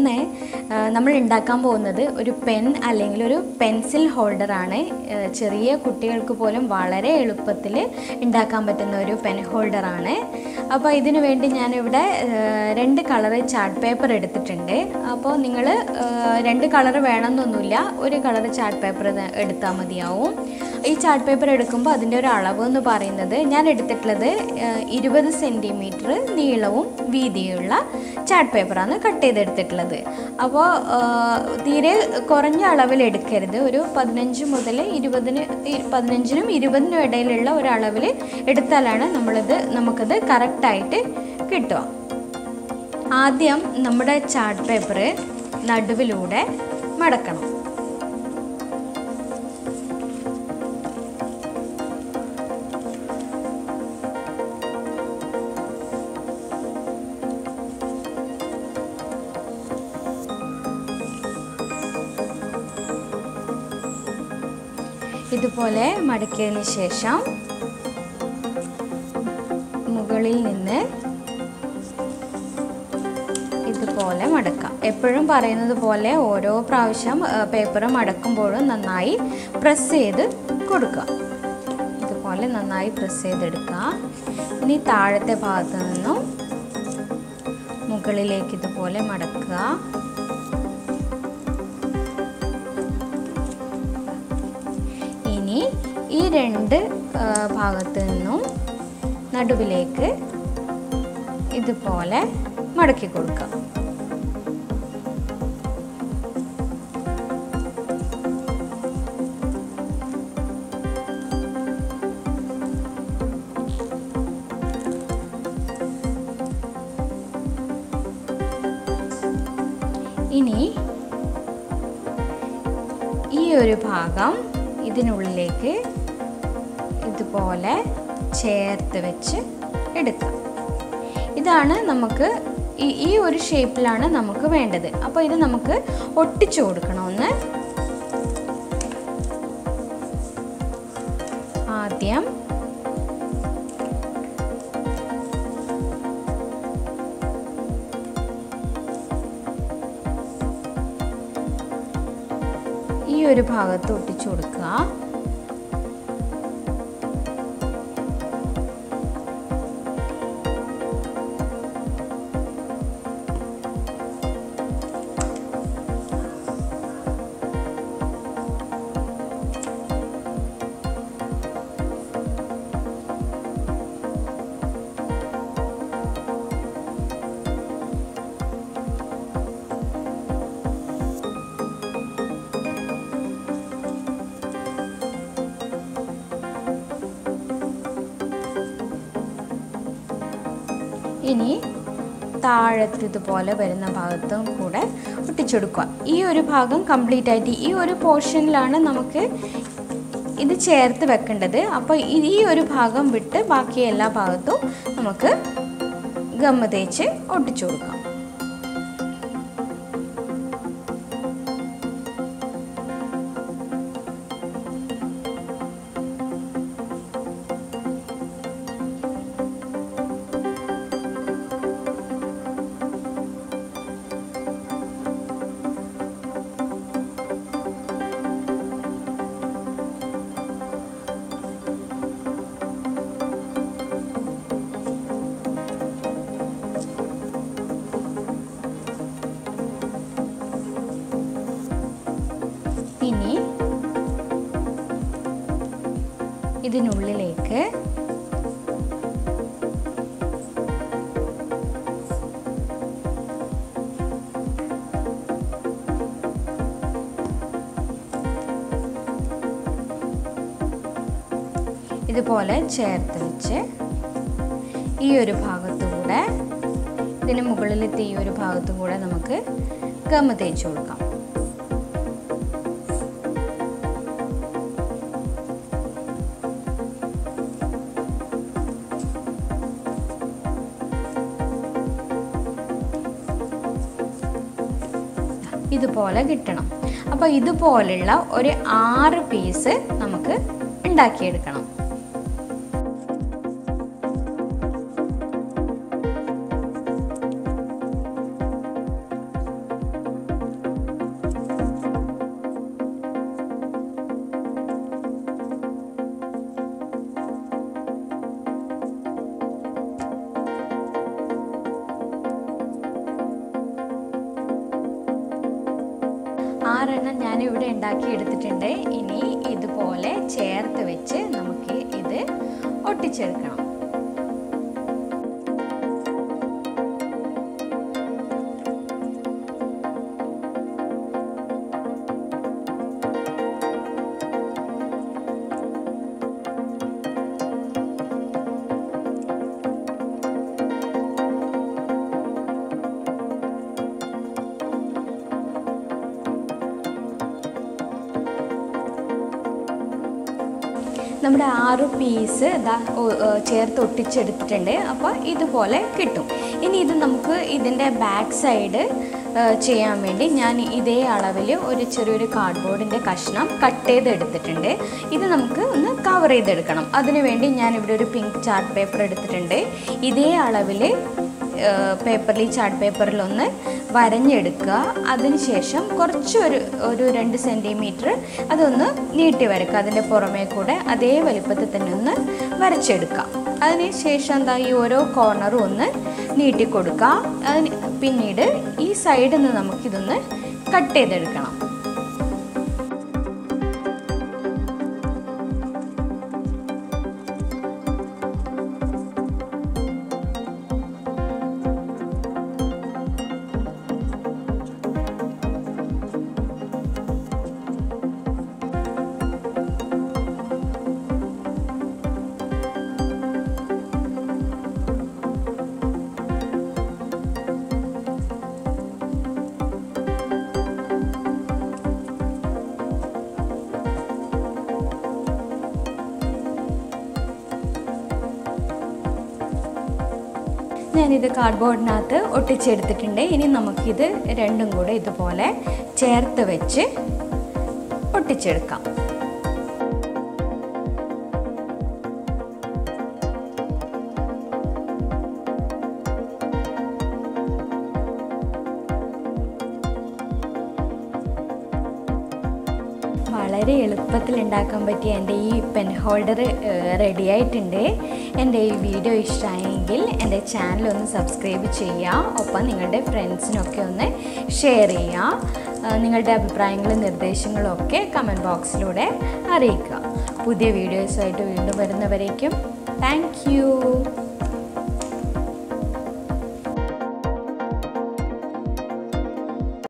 ഒന്ന് ആ, നമ്മൾ ഉണ്ടാക്കാൻ പോകുന്നത് ഒരു പെൻ അല്ലെങ്കിൽ ഒരു പെൻസിൽ ഹോൾഡറാണ് ആ, ചെറിയ കുട്ടികൾക്ക് പോലും വളരെ എളുപ്പത്തിൽ ഉണ്ടാക്കാൻ പറ്റുന്ന ഒരു പെൻ ഹോൾഡറാണ് അപ്പോൾ ഇതിനു വേണ്ടി ഞാനിവിടെ ആ, രണ്ട് കളറ് ചാർട്ട് പേപ്പർ എടുത്തിട്ടുണ്ട് അപ്പോൾ നിങ്ങൾ രണ്ട് കളർ വേണമെന്നൊന്നുമില്ല ഒരു കളർ ചാർട്ട് പേപ്പർ എടുത്താൽ മതിയാവും ഈ ചാർട്ട് പേപ്പർ എടുക്കുമ്പോൾ അതിൻ്റെ ഒരു അളവ് എന്ന് പറയുന്നത് ഞാൻ എടുത്തിട്ടുള്ളത് ഇരുപത് സെൻറ്റിമീറ്റർ നീളവും വീതിയുള്ള ചാർട്ട് പേപ്പറാണ് കട്ട് ചെയ്തെടുത്തിട്ടുള്ളത് അപ്പോൾ തീരെ കുറഞ്ഞ അളവിൽ എടുക്കരുത് ഒരു പതിനഞ്ച് മുതൽ ഇരുപതിന് ഇ- പതിനഞ്ചിനും ഇരുപതിനും ഇടയിലുള്ള ഒരു അളവിൽ എടുത്താലാണ് നമ്മളിത് നമുക്കത് കറക്റ്റായിട്ട് കിട്ടുക ആദ്യം നമ്മുടെ ചാർട്ട് പേപ്പർ നടുവിലൂടെ മടക്കണം ഇതുപോലെ മടക്കിയതിന് ശേഷം മുകളിൽ നിന്ന് ഇതുപോലെ മടക്കാം എപ്പോഴും പറയുന്നത് പോലെ ഓരോ പ്രാവശ്യം പേപ്പർ മടക്കുമ്പോഴും നന്നായി പ്രസ് ചെയ്ത് കൊടുക്കുക ഇതുപോലെ നന്നായി പ്രസ് ചെയ്തെടുക്കുക ഇനി താഴത്തെ ഭാഗത്ത് നിന്നും മുകളിലേക്ക് ഇതുപോലെ മടക്കുക ഇനി ഈ രണ്ട് ആ, ഭാഗത്ത് നിന്നും നടുവിലേക്ക് ഇതുപോലെ മടക്കി കൊടുക്കുക ഇനി ഈ ഒരു ഭാഗം ഇതിനുള്ളിലേക്ക് ഇതുപോലെ ചേർത്ത് വെച്ച് എടുക്കാം ഇതാണ് നമുക്ക് ഈ ഈ ഒരു ഷേപ്പിലാണ് നമുക്ക് വേണ്ടത് അപ്പോൾ ഇത് നമുക്ക് ഒട്ടിച്ചു കൊടുക്കണം ഒന്ന് ആദ്യം ഈ ഒരു ഭാഗത്ത് ഒട്ടിച്ചു കൊടുക്കുക ഇനി താഴത്ത് ഇതുപോലെ വരുന്ന ഭാഗത്തും കൂടെ ഒട്ടിച്ചെടുക്കുക ഈ ഒരു ഭാഗം കംപ്ലീറ്റ് ആയിട്ട് ഈ ഒരു പോർഷനിലാണ് നമുക്ക് ഇത് ചേർത്ത് വെക്കേണ്ടത് അപ്പോൾ ഈ- ഈ ഒരു ഭാഗം വിട്ട് ബാക്കി എല്ലാ ഭാഗത്തും നമുക്ക് ഗമ്മ തേച്ച് ഒട്ടിച്ചു കൊടുക്കാം ഇനി ഇതിനുള്ളിലേക്ക് ഇതുപോലെ ചേർത്ത് വെച്ച് ഈ ഒരു ഭാഗത്തുകൂടെ ഇതിന് മുകളിലത്തെ ഈ ഒരു ഭാഗത്തും കൂടെ നമുക്ക് ഗമ്മ തേച്ച് കൊടുക്കാം ഇതുപോലെ കിട്ടണം അപ്പോൾ ഇതുപോലുള്ള ഒരു ആറ് പീസ് നമുക്ക് ഉണ്ടാക്കിയെടുക്കണം ഞാനിവിടെ ഉണ്ടാക്കി എടുത്തിട്ടുണ്ട് ഇനി ഇതുപോലെ ചേർത്ത് വെച്ച് നമുക്ക് ഇത് ഒട്ടിച്ചെടുക്കണം നമ്മുടെ ആറ് പീസ് ഇതാ ഒ- ഏ, ചേർത്ത് ഒട്ടിച്ചെടുത്തിട്ടുണ്ട് അപ്പോൾ ഇതുപോലെ കിട്ടും ഇനി ഇത് നമുക്ക് ഇതിൻ്റെ ബാക്ക് സൈഡ് ചെയ്യാൻ വേണ്ടി ഞാൻ ഇതേ അളവിൽ ഒരു ചെറിയൊരു കാർഡ്ബോർഡിൻ്റെ കഷ്ണം കട്ട് ചെയ്തെടുത്തിട്ടുണ്ട് ഇത് നമുക്ക് ഒന്ന് കവർ ചെയ്തെടുക്കണം അതിനു വേണ്ടി ഞാൻ ഇവിടെ ഒരു പിങ്ക് ചാർട്ട് പേപ്പർ എടുത്തിട്ടുണ്ട് ഇതേ അളവിൽ പേപ്പറിൽ ചാർട്ട് പേപ്പറിലൊന്ന് വരഞ്ഞെടുക്കുക അതിനുശേഷം കുറച്ച് ഒരു ഒരു രണ്ട് സെൻറ്റിമീറ്റർ അതൊന്ന് നീട്ടി വരക്കുക അതിൻ്റെ പുറമേ കൂടെ അതേ വലിപ്പത്തിൽ തന്നെ ഒന്ന് വരച്ചെടുക്കുക അതിന് ശേഷം എന്താ ഈ ഓരോ കോർണറും ഒന്ന് നീട്ടി കൊടുക്കുക അതിന് പിന്നീട് ഈ സൈഡിൽ നിന്ന് നമുക്കിതൊന്ന് കട്ട് ചെയ്തെടുക്കണം ഞാനിത് കാർഡ്ബോർഡിനകത്ത് ഒട്ടിച്ചെടുത്തിട്ടുണ്ട് ഇനി നമുക്കിത് രണ്ടും കൂടെ ഇതുപോലെ ചേർത്ത് വെച്ച് ഒട്ടിച്ചെടുക്കാം വളരെ എളുപ്പത്തിൽ ഉണ്ടാക്കാൻ പറ്റിയ എൻ്റെ ഈ പെൻ ഹോൾഡർ റെഡി ആയിട്ടുണ്ട് എൻ്റെ ഈ വീഡിയോ ഇഷ്ടമായെങ്കിൽ എൻ്റെ ചാനൽ ഒന്ന് സബ്സ്ക്രൈബ് ചെയ്യുക ഒപ്പം നിങ്ങളുടെ ഫ്രണ്ട്സിനൊക്കെ ഒന്ന് ഷെയർ ചെയ്യുക ആ, നിങ്ങളുടെ അഭിപ്രായങ്ങളും നിർദ്ദേശങ്ങളും ഒക്കെ കമൻറ്റ് ബോക്സിലൂടെ അറിയിക്കുക പുതിയ വീഡിയോസായിട്ട് വീണ്ടും വരുന്നവരേക്കും താങ്ക് യു